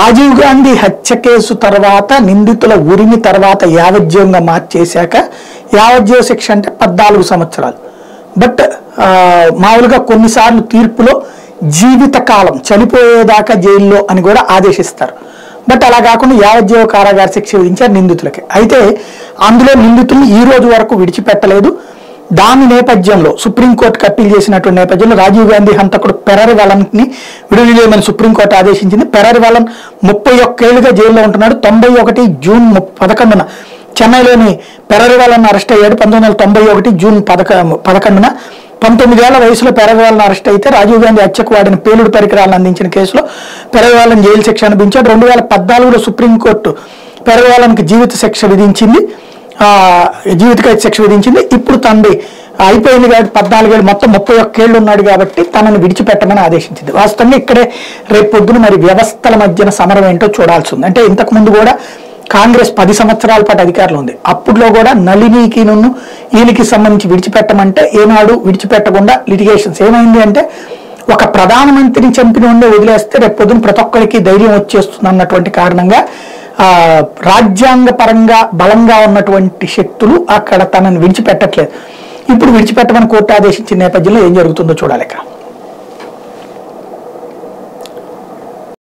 రాజీవ్ గాంధీ హత్య కేసు తర్వాత నిందితుల ఉరిమి తర్వాత యావజ్జీవంగా మార్చేశాక యావజ్జీవ శిక్ష అంటే పద్నాలుగు సంవత్సరాలు బట్ ఆ, మామూలుగా కొన్నిసార్లు తీర్పులో జీవిత కాలం చనిపోయేదాకా జైల్లో అని కూడా ఆదేశిస్తారు బట్ అలా కాకుండా యావజ్జీవ కారాగార శిక్ష విధించారు నిందితులకి అయితే అందులో నిందితుల్ని ఈ రోజు వరకు విడిచిపెట్టలేదు దాని నేపథ్యంలో సుప్రీంకోర్టుకు అప్పీల్ చేసినటువంటి నేపథ్యంలో రాజీవ్ గాంధీ హంతకుడు పెరరి వలన్ని విడుదల చేయమని సుప్రీంకోర్టు ఆదేశించింది పెరరి వలన్ ముప్పై ఒక్కేళ్లుగా జైల్లో ఉంటున్నాడు తొంభై ఒకటి జూన్ ము- పదకొండున చెన్నైలోని పెరరి వలన్ అరెస్ట్ అయ్యాడు పంతొమ్మిది వందల తొంభై ఒకటి జూన్ పదక పదకొండున పంతొమ్మిదేళ్ల వయసులో పెరగవాళ్ళని అరెస్ట్ అయితే రాజీవ్ గాంధీ హత్యకు వాడిన పేలుడు పరికరాలను అందించిన కేసులో పెరగవాళ్ళని జైలు శిక్ష అనిపించాడు రెండు వేల పద్నాలుగులో సుప్రీంకోర్టు పెరగవాళ్ళనికి జీవిత శిక్ష విధించింది ఆ, జీవిత ఖైదు శిక్ష విధించింది ఇప్పుడు తండ్రి అయిపోయింది కాబట్టి పద్నాలుగేళ్ళు మొత్తం ముప్పై ఒక్కేళ్ళు ఉన్నాడు కాబట్టి తనని విడిచిపెట్టమని ఆదేశించింది వాస్తవంగా ఇక్కడే రేపు పొద్దున మరి వ్యవస్థల మధ్యన సమరం ఏంటో చూడాల్సి ఉంది అంటే ఇంతకు ముందు కూడా కాంగ్రెస్ పది సంవత్సరాల పాటు అధికారంలో ఉంది అప్పుడులో కూడా నళినికి నున్ను ఈయనకి సంబంధించి విడిచిపెట్టమంటే ఏనాడు విడిచిపెట్టకుండా లిటిగేషన్స్ ఏమైంది అంటే ఒక ప్రధానమంత్రిని చంపిన ఉండే వదిలేస్తే రేపు పొద్దున ప్రతి ఒక్కరికి ధైర్యం వచ్చేస్తుంది అన్నటువంటి కారణంగా ఆ రాజ్యాంగ పరంగా బలంగా ఉన్నటువంటి శక్తులు అక్కడ తనని విడిచిపెట్టట్లేదు ఇప్పుడు విడిచిపెట్టమని కోర్టు ఆదేశించిన నేపథ్యంలో ఏం జరుగుతుందో చూడాలి ఇక